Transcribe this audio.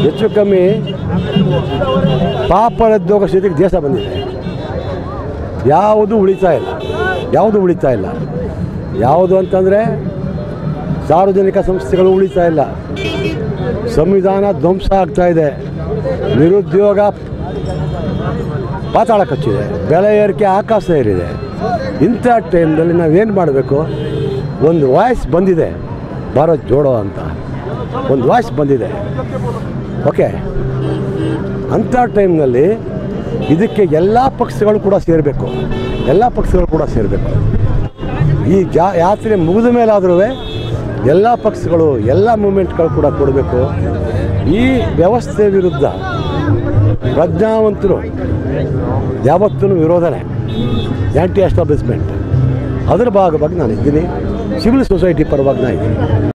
ಹೆಚ್ಚು ಕಮ್ಮಿ ಪಾಪಳೆದ್ದೋಗೋ ಸ್ಥಿತಿಗೆ ದೇಶ ಬಂದಿದೆ ಯಾವುದು ಉಳಿತಾ ಇಲ್ಲ ಯಾವುದು ಉಳಿತಾ ಇಲ್ಲ ಯಾವುದು ಅಂತಂದರೆ ಸಾರ್ವಜನಿಕ ಸಂಸ್ಥೆಗಳು ಉಳಿತಾ ಇಲ್ಲ ಸಂವಿಧಾನ ಧ್ವಂಸ ಆಗ್ತಾ ಇದೆ ನಿರುದ್ಯೋಗ ಪಾತಾಳ ಕಚ್ಚಿದೆ ಬೆಲೆ ಏರಿಕೆ ಆಕಾಶ ಏರಿದೆ ಇಂಥ ಟೈಮ್ನಲ್ಲಿ ನಾವೇನು ಮಾಡಬೇಕು ಒಂದು ವಾಯ್ಸ್ ಬಂದಿದೆ ಭಾರತ್ ಜೋಡೋ ಅಂತ ಒಂದು ವಾಯ್ಸ್ ಬಂದಿದೆ ಓಕೆ ಅಂಥ ಟೈಮ್ನಲ್ಲಿ ಇದಕ್ಕೆ ಎಲ್ಲ ಪಕ್ಷಗಳು ಕೂಡ ಸೇರಬೇಕು ಎಲ್ಲ ಪಕ್ಷಗಳು ಕೂಡ ಸೇರಬೇಕು ಈ ಜಾ ಯಾತ್ರೆ ಮುಗಿದ ಮೇಲಾದರೂ ಎಲ್ಲ ಪಕ್ಷಗಳು ಎಲ್ಲ ಮೂಮೆಂಟ್ಗಳು ಕೂಡ ಕೊಡಬೇಕು ಈ ವ್ಯವಸ್ಥೆ ವಿರುದ್ಧ ಪ್ರಜ್ಞಾವಂತರು ಯಾವತ್ತೂ ವಿರೋಧನೆ ಆ್ಯಂಟಿ ಎಸ್ಟಾಬ್ಲಿಷ್ಮೆಂಟ್ ಅದರ ಭಾಗವಾಗಿ ನಾನು ಇದ್ದೀನಿ ಸಿವಿಲ್ ಸೊಸೈಟಿ ಪರವಾಗಿ ನಾನು ಇದ್ದೀನಿ